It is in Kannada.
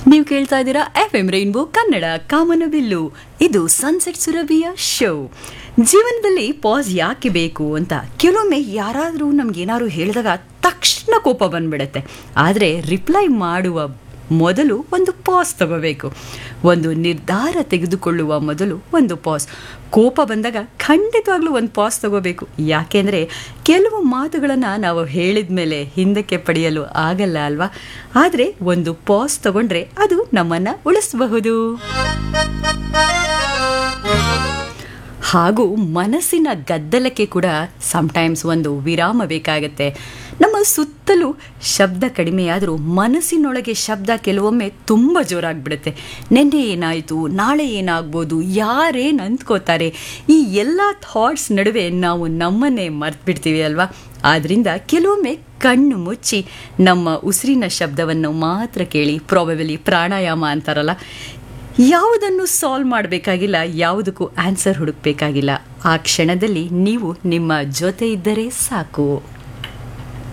ನೀವು ಕೇಳ್ತಾ ಇದ್ದೀರಾ ಎಫ್ ಎಂ ರೈನ್ಬೋ ಕನ್ನಡ ಕಾಮನಬಿಲ್ಲು ಇದು ಸನ್ಸೆಟ್ ಸುರಭಿಯ ಶೋ ಜೀವನದಲ್ಲಿ ಪಾಸ್ ಯಾಕೆ ಬೇಕು ಅಂತ ಕೆಲವೊಮ್ಮೆ ಯಾರಾದರೂ ನಮ್ಗೇನಾದ್ರು ಹೇಳಿದಾಗ ತಕ್ಷಣ ಕೋಪ ಬಂದ್ಬಿಡುತ್ತೆ ಆದರೆ ರಿಪ್ಲೈ ಮಾಡುವ ಮೊದಲು ಒಂದು ಪಾಸ್ ತಗೋಬೇಕು ಒಂದು ನಿರ್ಧಾರ ತೆಗೆದುಕೊಳ್ಳುವ ಮೊದಲು ಒಂದು ಪಾಸ್ ಕೋಪ ಬಂದಾಗ ಖಂಡಿತವಾಗ್ಲೂ ಒಂದು ಪಾಸ್ ತಗೋಬೇಕು ಯಾಕೆಂದರೆ ಕೆಲವು ಮಾತುಗಳನ್ನು ನಾವು ಹೇಳಿದ ಮೇಲೆ ಹಿಂದಕ್ಕೆ ಪಡೆಯಲು ಆಗಲ್ಲ ಅಲ್ವಾ ಆದರೆ ಒಂದು ಪಾಸ್ ತಗೊಂಡ್ರೆ ಅದು ನಮ್ಮನ್ನು ಉಳಿಸಬಹುದು ಹಾಗೂ ಮನಸ್ಸಿನ ಗದ್ದಲಕ್ಕೆ ಕೂಡ ಸಮ್ಟೈಮ್ಸ್ ಒಂದು ವಿರಾಮ ಬೇಕಾಗತ್ತೆ ನಮ್ಮ ಸುತ್ತಲೂ ಶಬ್ದ ಕಡಿಮೆಯಾದರೂ ಮನಸ್ಸಿನೊಳಗೆ ಶಬ್ದ ಕೆಲವೊಮ್ಮೆ ತುಂಬ ಜೋರಾಗ್ಬಿಡುತ್ತೆ ನಿನ್ನೆ ಏನಾಯಿತು ನಾಳೆ ಏನಾಗ್ಬೋದು ಯಾರೇನು ಅಂದ್ಕೋತಾರೆ ಈ ಎಲ್ಲ ಥಾಟ್ಸ್ ನಡುವೆ ನಾವು ನಮ್ಮನ್ನೇ ಮರ್ತ್ಬಿಡ್ತೀವಿ ಅಲ್ವಾ ಆದ್ದರಿಂದ ಕೆಲವೊಮ್ಮೆ ಕಣ್ಣು ಮುಚ್ಚಿ ನಮ್ಮ ಉಸಿರಿನ ಶಬ್ದವನ್ನು ಮಾತ್ರ ಕೇಳಿ ಪ್ರಾಬಬಲಿ ಪ್ರಾಣಾಯಾಮ ಅಂತಾರಲ್ಲ ಯಾವುದನ್ನು ಸಾಲ್ವ್ ಮಾಡಬೇಕಾಗಿಲ್ಲ ಯಾವುದಕ್ಕೂ ಆನ್ಸರ್ ಹುಡುಕಬೇಕಾಗಿಲ್ಲ ಆ ಕ್ಷಣದಲ್ಲಿ ನೀವು ನಿಮ್ಮ ಜೊತೆ ಇದ್ದರೆ ಸಾಕು